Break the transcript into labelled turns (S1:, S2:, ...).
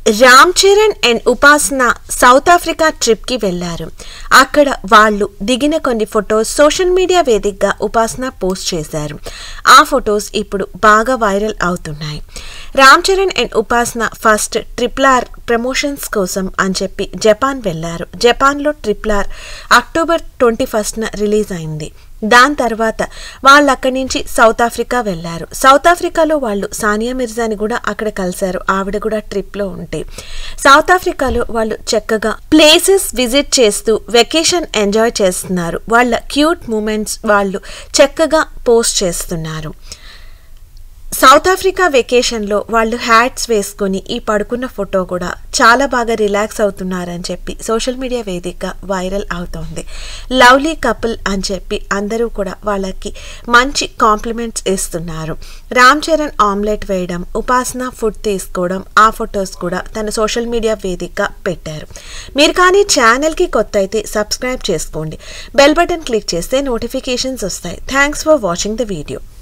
S1: Ram Charan and Upasana South Africa ట్రిప్కి వెళ్లారు అక్కడ వాళ్ళు దిగిన కొన్ని ఫొటోస్ సోషల్ మీడియా వేదికగా ఉపాసన పోస్ట్ చేశారు ఆ ఫొటోస్ ఇప్పుడు బాగా వైరల్ అవుతున్నాయి Ram Charan and Upasana first triple R promotions కోసం అని చెప్పి జపాన్ వెళ్లారు జపాన్లో ట్రిపుల్ ఆర్ అక్టోబర్ ట్వంటీ ఫస్ట్న రిలీజ్ అయింది దాని తర్వాత వాళ్ళు అక్కడి నుంచి సౌత్ ఆఫ్రికా వెళ్ళారు సౌత్ ఆఫ్రికాలో వాళ్ళు సానియా మిర్జాని కూడా అక్కడ కలిశారు ఆవిడ కూడా ట్రిప్లో ఉంటే సౌత్ ఆఫ్రికాలో వాళ్ళు చక్కగా ప్లేసెస్ విజిట్ చేస్తూ వెకేషన్ ఎంజాయ్ చేస్తున్నారు వాళ్ళ క్యూట్ మూమెంట్స్ వాళ్ళు చక్కగా పోస్ట్ చేస్తున్నారు సౌత్ ఆఫ్రికా వెకేషన్లో వాళ్ళు హ్యాట్స్ వేసుకొని ఈ పడుకున్న ఫోటో కూడా చాలా బాగా రిలాక్స్ అవుతున్నారని చెప్పి సోషల్ మీడియా వేదికగా వైరల్ అవుతోంది లవ్లీ కపుల్ అని చెప్పి అందరూ కూడా వాళ్ళకి మంచి కాంప్లిమెంట్స్ ఇస్తున్నారు రామ్ చరణ్ ఆమ్లెట్ వేయడం ఉపాసన ఫుడ్ తీసుకోవడం ఆ ఫొటోస్ కూడా తన సోషల్ మీడియా వేదికగా పెట్టారు మీరు కానీ ఛానల్కి కొత్త అయితే సబ్స్క్రైబ్ చేసుకోండి బెల్ బటన్ క్లిక్ చేస్తే నోటిఫికేషన్స్ వస్తాయి thanks for watching the video